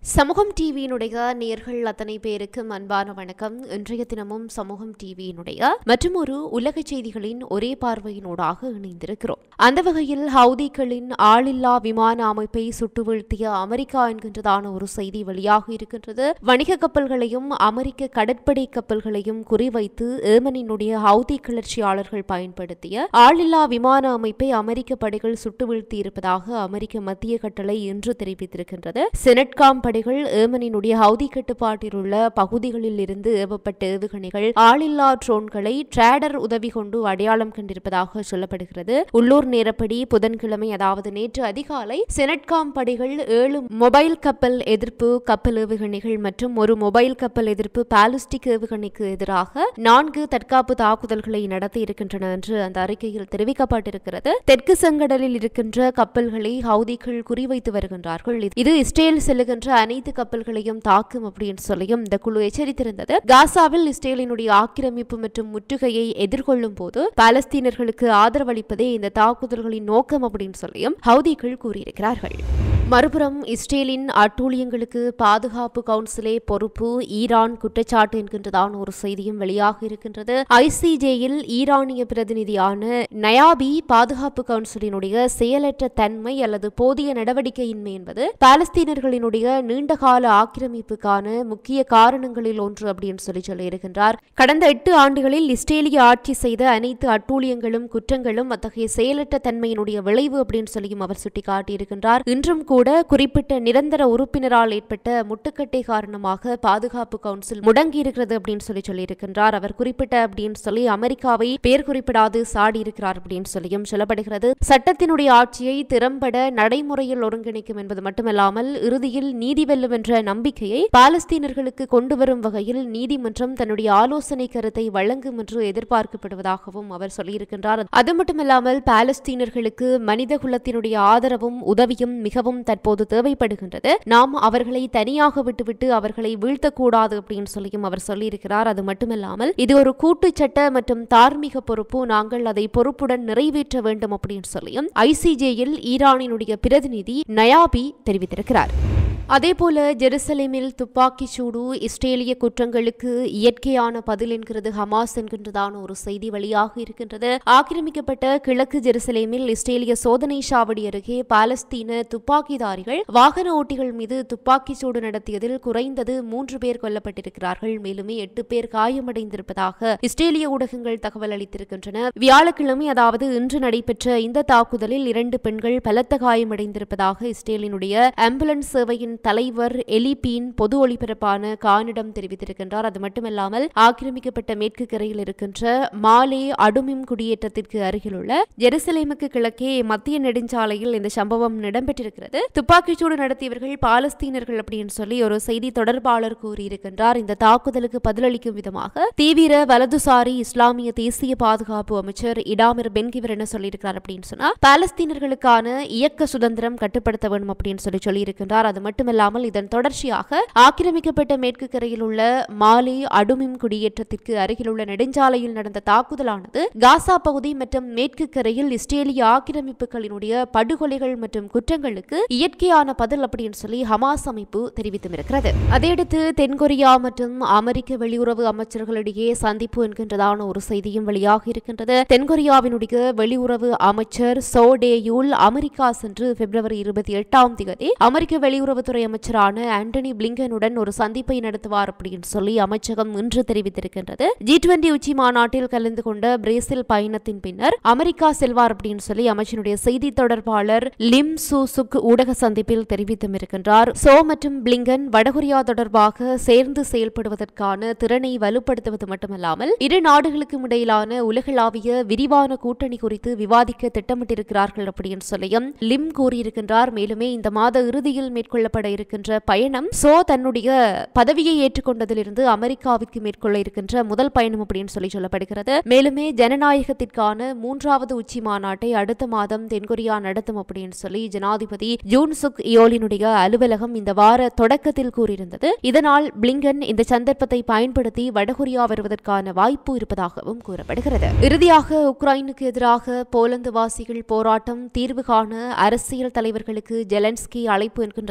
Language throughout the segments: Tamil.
சமூகம் டிவியினுடைய நேர்கள் அத்தனை பேருக்கும் அன்பான வணக்கம் இன்றைய தினமும் சமூகம் டிவியினுடைய மற்றும் ஒரு உலக செய்திகளின் ஒரே பார்வையினூடாக இணைந்திருக்கிறோம் அந்த வகையில் ஹவுதிகளின் ஆளில்லா விமான அமைப்பை சுட்டு வீழ்த்திய அமெரிக்கா என்கின்றதான ஒரு செய்தி வெளியாக இருக்கின்றது வணிக கப்பல்களையும் அமெரிக்க கடற்படை கப்பல்களையும் குறிவைத்து ஏமனினுடைய ஹவுதி கிளர்ச்சியாளர்கள் பயன்படுத்திய ஆளில்லா விமான அமைப்பை அமெரிக்க படைகள் சுட்டு வீழ்த்தியிருப்பதாக அமெரிக்க மத்திய கட்டளை இன்று தெரிவித்திருக்கின்றது செனட்காம் படைகள் ஏமனினுடைய ஹவுதி கட்டுப்பாட்டில் உள்ள பகுதிகளில் இருந்து ஏவப்பட்ட ஏவுகணைகள் ஆளில்லா ட்ரோன்களை ட்ரேடர் உதவி கொண்டு அடையாளம் கண்டிருப்பதாக சொல்லப்படுகிறது உள்ளூர் நேரப்படி புதன்கிழமை அதாவது நேற்று அதிகாலை செனட்காம் படைகள் ஏழு மொபைல் கப்பல் எதிர்ப்பு கப்பல் ஏவுகணைகள் மற்றும் ஒரு மொபைல் கப்பல் எதிர்ப்பு பாலிஸ்டிக் ஏவுகணைக்கு எதிராக நான்கு தற்காப்பு தாக்குதல்களை நடத்தி இருக்கின்றன என்று அந்த அறிக்கையில் தெரிவிக்கப்பட்டிருக்கிறது தெற்கு செங்கடலில் இருக்கின்ற கப்பல்களை ஹவுதிகள் குறிவைத்து வருகின்றார்கள் இது இஸ்ரேல் செல்லுகின்ற அனைத்து கப்பல்களையும் தாக்கும் அப்படின்னு சொல்லியும் இந்த குழு எச்சரித்திருந்தது காசாவில் இஸ்ரேலினுடைய ஆக்கிரமிப்பு மற்றும் முற்றுகையை எதிர்கொள்ளும் போது பாலஸ்தீனர்களுக்கு ஆதரவளிப்பதே இந்த தாக்குதல்களின் நோக்கம் அப்படின்னு சொல்லியும் ஹவுதிகள் கூறியிருக்கிறார்கள் மறுபுறம் இஸ்ரேலின் அட்டூழியங்களுக்கு பாதுகாப்பு கவுன்சிலே பொறுப்பு ஈரான் குற்றச்சாட்டு என்கின்றதான ஒரு செய்தியும் வெளியாக இருக்கின்றது ஐசிஜேயில் ஈரானிய பிரதிநிதியான நயாபி பாதுகாப்பு கவுன்சிலினுடைய செயலற்ற தன்மை அல்லது போதிய நடவடிக்கையின்மை என்பது பாலஸ்தீனர்களினுடைய நீண்டகால ஆக்கிரமிப்புக்கான முக்கிய காரணங்களில் ஒன்று அப்படின்னு சொல்லி சொல்லியிருக்கின்றார் கடந்த எட்டு ஆண்டுகளில் இஸ்ரேலிய ஆட்சி செய்த அனைத்து அட்டூழியங்களும் குற்றங்களும் அத்தகைய செயலற்ற தன்மையினுடைய விளைவு அப்படின்னு சொல்லியும் அவர் சுட்டிக்காட்டியிருக்கின்றார் இன்றும் கூட குறிப்பிட்ட நிரந்தர உறுப்பினரால் ஏற்பட்ட முட்டுக்கட்டை காரணமாக பாதுகாப்பு கவுன்சில் முடங்கியிருக்கிறது அப்படின்னு சொல்லி சொல்லியிருக்கின்றார் அவர் குறிப்பிட்ட அப்படின்னு சொல்லி அமெரிக்காவை பேர் குறிப்பிடாது சாடி இருக்கிறார் அப்படின்னு சொல்லியும் சொல்லப்படுகிறது சட்டத்தினுடைய ஆட்சியை திறம்பட நடைமுறையில் ஒருங்கிணைக்கும் என்பது மட்டுமல்லாமல் இறுதியில் நீதி வெல்லும் என்ற நம்பிக்கையை பாலஸ்தீனர்களுக்கு கொண்டு வரும் வகையில் நீதிமன்றம் தன்னுடைய ஆலோசனை கருத்தை வழங்கும் என்று எதிர்பார்க்கப்படுவதாகவும் அவர் சொல்லியிருக்கின்றார் அது மட்டுமல்லாமல் பாலஸ்தீனர்களுக்கு மனித குலத்தினுடைய ஆதரவும் உதவியும் மிகவும் தற்போது தேவைப்படுகின்றது நாம் அவர்களை தனியாக விட்டுவிட்டு அவர்களை வீழ்த்தக்கூடாது அப்படின்னு சொல்லியும் அவர் சொல்லியிருக்கிறார் அது மட்டுமல்லாமல் இது ஒரு கூட்டு சட்ட மற்றும் தார்மீக பொறுப்பு நாங்கள் அதை பொறுப்புடன் நிறைவேற்ற வேண்டும் அப்படின்னு சொல்லியும் ஐசிஜேயில் ஈரானினுடைய பிரதிநிதி நயாபி தெரிவித்திருக்கிறார் அதேபோல ஜெருசலேமில் துப்பாக்கிச் சூடு இஸ்ரேலிய குற்றங்களுக்கு இயற்கையான பதில் என்கிறது ஹமாஸ் என்கின்றதான ஒரு செய்தி வெளியாக இருக்கின்றது ஆக்கிரமிக்கப்பட்ட கிழக்கு ஜெருசலேமில் இஸ்ரேலிய சோதனை சாவடி அருகே பாலஸ்தீன துப்பாக்கிதாரிகள் வாகன ஓட்டிகள் மீது துப்பாக்கிச் சூடு நடத்தியதில் குறைந்தது மூன்று பேர் கொல்லப்பட்டிருக்கிறார்கள் மேலுமே எட்டு பேர் காயமடைந்திருப்பதாக இஸ்ரேலிய ஊடகங்கள் தகவல் அளித்திருக்கின்றன வியாழக்கிழமை அதாவது இன்று நடைபெற்ற இந்த தாக்குதலில் இரண்டு பெண்கள் பலத்த காயமடைந்திருப்பதாக இஸ்ரேலினுடைய ஆம்புலன்ஸ் சேவையின் தலைவர் எலிபீன் பொது ஒளிபரப்பான கானிடம் தெரிவித்திருக்கின்றார் அது மட்டுமல்லாமல் ஆக்கிரமிக்கப்பட்ட மேற்கு கரையில் இருக்கின்ற மாலே அடுமிம் குடியேற்றத்திற்கு அருகிலுள்ள ஜெருசலேமுக்கு கிழக்கே மத்திய நெடுஞ்சாலையில் இந்த சம்பவம் இடம்பெற்றிருக்கிறது துப்பாக்கிச்சூடு நடத்தியவர்கள் பாலஸ்தீனர்கள் அப்படின்னு சொல்லி ஒரு செய்தி தொடர்பாளர் கூறியிருக்கின்றார் இந்த தாக்குதலுக்கு பதிலளிக்கும் விதமாக தீவிர வலதுசாரி இஸ்லாமிய தேசிய பாதுகாப்பு அமைச்சர் இடாமிர் பென்கிவர் என்ன சொல்லியிருக்கிறார் அப்படின்னு சொன்னா பாலஸ்தீனர்களுக்கான இயக்க சுதந்திரம் கட்டுப்படுத்த வேண்டும் அப்படின்னு சொல்லி சொல்லியிருக்கின்றார் அது மட்டுமல்லாமல் இதன் தொடர்ச்சியாக ஆக்கிரமிக்கப்பட்ட மேற்கு கரையில் உள்ள மாலி அடுமிம் குடியேற்றத்திற்கு அருகிலுள்ள நெடுஞ்சாலையில் நடந்த தாக்குதலானது காசா பகுதி மற்றும் மேற்கு கரையில் இஸ்ரேலிய ஆக்கிரமிப்புகளினுடைய படுகொலைகள் மற்றும் குற்றங்களுக்கு இயற்கையான பதில் அப்படின்னு சொல்லி ஹமாஸ் அமைப்பு தெரிவித்தும் இருக்கிறது அதையடுத்து தென்கொரியா மற்றும் அமெரிக்க வெளியுறவு அமைச்சர்களிடையே சந்திப்பு என்கின்றதான ஒரு செய்தியும் வெளியாக இருக்கின்றது தென்கொரியாவினுடைய வெளியுறவு அமைச்சர் சோ டேயூல் அமெரிக்கா சென்று பிப்ரவரி இருபத்தி எட்டாம் தேதி அமெரிக்க வெளியுறவுத்துறை அமைச்சரான ஆண்டனி பிளிங்கனுடன் ஒரு சந்திப்பை நடத்துவார் அப்படின்னு சொல்லி அமைச்சகம் இன்று தெரிவித்திருக்கின்றது ஜி டுவெண்டி உச்சி மாநாட்டில் கலந்து கொண்ட பிரேசில் பயணத்தின் பின்னர் அமெரிக்கா செல்வார் அப்படின்னு சொல்லி அமைச்சனுடைய செய்தி தொடர்பாளர் லிம் சூ சுக் ஊடக சந்திப்பில் தெரிவித்தும் இருக்கின்றார் சோ மற்றும் பிளிங்கன் வடகொரியா தொடர்பாக சேர்ந்து செயல்படுவதற்கான திறனை வலுப்படுத்துவது மட்டுமல்லாமல் இரு நாடுகளுக்கும் இடையிலான உலகளாவிய விரிவான கூட்டணி குறித்து விவாதிக்க திட்டமிட்டிருக்கிறார்கள் அப்படின்னு சொல்லியும் லிம் கூறியிருக்கின்றார் மேலுமே இந்த மாத இறுதியில் மேற்கொள்ளப்பட இருக்கின்ற பயணம் சோ தன்னுடைய பதவியை ஏற்றுக்கொண்டதிலிருந்து அமெரிக்காவிற்கு மேற்கொள்ள இருக்கின்ற முதல் பயணம் அப்படின்னு சொல்லி சொல்லப்படுகிறது மேலுமே ஜனநாயகத்திற்கான மூன்றாவது உச்சி மாநாட்டை அடுத்த மாதம் தென்கொரியா நடத்தும் அப்படின்னு சொல்லி ஜனாதிபதி ஜூன் சுக் இயோலினுடைய அலுவலகம் இந்த வார தொடக்கத்தில் கூறியிருந்தது இதனால் பிளிங்கன் இந்த சந்தர்ப்பத்தை பயன்படுத்தி வடகொரியா வருவதற்கான வாய்ப்பு இருப்பதாகவும் கூறப்படுகிறது இறுதியாக உக்ரைனுக்கு எதிராக போலந்து வாசிகள் போராட்டம் தீர்வு காண அரசியல் தலைவர்களுக்கு ஜெலன்ஸ்கி அழைப்பு என்கின்றதான ஒரு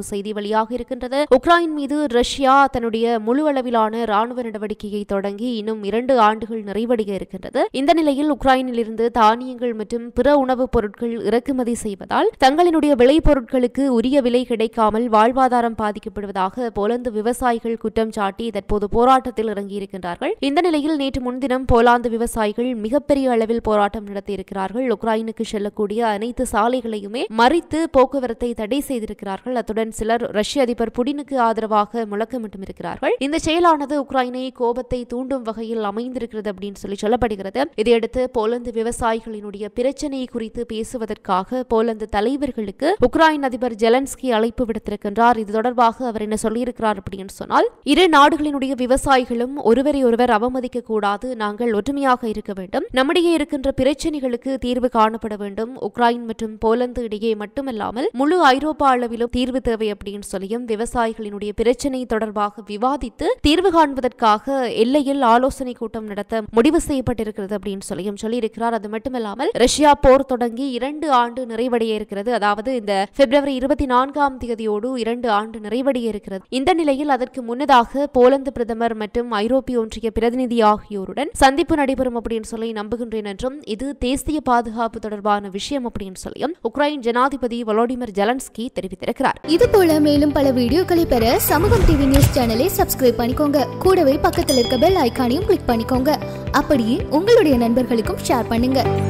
செய்தி வெளியாக இருக்கின்றது உக்ரைன் மீது ரஷ்யா தன்னுடைய முழு அளவிலான ராணுவ நடவடிக்கையை தொடங்கி இன்னும் இரண்டு ஆண்டுகள் நிறைவடைய இருக்கின்றது இந்த நிலையில் உக்ரைனில் இருந்து தானியங்கள் மற்றும் பிற உணவுப் பொருட்கள் இறக்குமதி செய்வதால் தங்களினுடைய விளைபொருட்களுக்கு உரிய விலை கிடைக்காமல் வாழ்வாதாரம் பாதிக்கப்படுவதாக போலந்து விவசாயிகள் குற்றம் சாட்டி தற்போது போராட்டத்தில் இறங்கியிருக்கின்றார்கள் இந்த நிலையில் நேற்று முன்தினம் போலாந்து விவசாயிகள் மிகப்பெரிய அளவில் போராட்டம் நடத்தியிருக்கிறார்கள் உக்ரைனுக்கு செல்லக்கூடிய அனைத்து சாலைகளையுமே மறித்து போக்குவரத்தை தடை செய்திருக்கிறார்கள் அத்துடன் சிலர் ரஷ்ய அதிபர் புடினுக்கு ஆதரவாக முழக்கமிட்டும் இருக்கிறார்கள் இந்த செயலானது உக்ரைனை கோபத்தை தூண்டும் வகையில் அமைந்திருக்கிறது அப்படின்னு சொல்லி சொல்லப்படுகிறது இதையடுத்து போலந்து விவசாயிகளினுடைய பிரச்சனை குறித்து பேசுவதற்காக போலந்து தலைவர்களுக்கு உக்ரைன் அதிபர் ஜெலன்ஸ்கி அழைப்பு விடுத்திருக்கின்றார் இது தொடர்பாக அவர் என்ன சொல்லியிருக்கிறார் அப்படின்னு சொன்னால் இரு நாடுகளினுடைய விவசாயிகளும் ஒருவரை ஒருவர் அவமதிக்க கூடாது நாங்கள் ஒற்றுமையாக இருக்க வேண்டும் நம்மிடையே இருக்கின்ற பிரச்சனைகளுக்கு தீர்வு காணப்பட வேண்டும் உக்ரைன் மற்றும் போலந்து இடையே மட்டுமல்லாமல் முழு ஐரோப்பா அளவிலும் தீர்வு தேவை அப்படின்னு சொல்லியும் விவசாயிகளினுடைய பிரச்சனை தொடர்பாக விவாதித்து தீர்வு காண்பதற்காக எல்லையில் ஆலோசனை கூட்டம் நடத்த முடிவு செய்யப்பட்டிருக்கிறது அப்படின்னு சொல்லியும் சொல்லியிருக்கிறார் அது மட்டுமல்லாமல் ரஷ்யா போர் தொடங்கி இரண்டு ஆண்டு நிறைவடைய இருக்கிறது அதாவது இந்த பிப்ரவரி இருபத்தி நான்காம் தேதியோடு இரண்டு ஆண்டு நிறைவடைய இருக்கிறது இந்த நிலையில் அதற்கு முன்னதாக போலந்து பிரதமர் மற்றும் ஐரோப்பிய ஒன்றிய பிரதிநிதி ஆகியோருடன் சந்திப்பு நடைபெறும் அப்படின்னு சொல்லி நம்புகின்றேன் என்றும் இது தேசிய பாதுகாப்பு தொடர்பான விஷயம் அப்படின்னு சொல்லியும் உக்ரைன் ஜனாதிபதி வொலோடிமிர் ஜெலன்ஸ்கி தெரிவித்திருக்கிறார் இது போல மேலும் பல வீடியோக்களை பெற சமூகம் டிவி நியூஸ் சேனலை சப்ஸ்கிரைப் பண்ணிக்கோங்க கூடவே பக்கத்தில் இருக்க பெல் ஐகானையும் கிளிக் பண்ணிக்கோங்க அப்படியே உங்களுடைய நண்பர்களுக்கும் ஷேர் பண்ணுங்க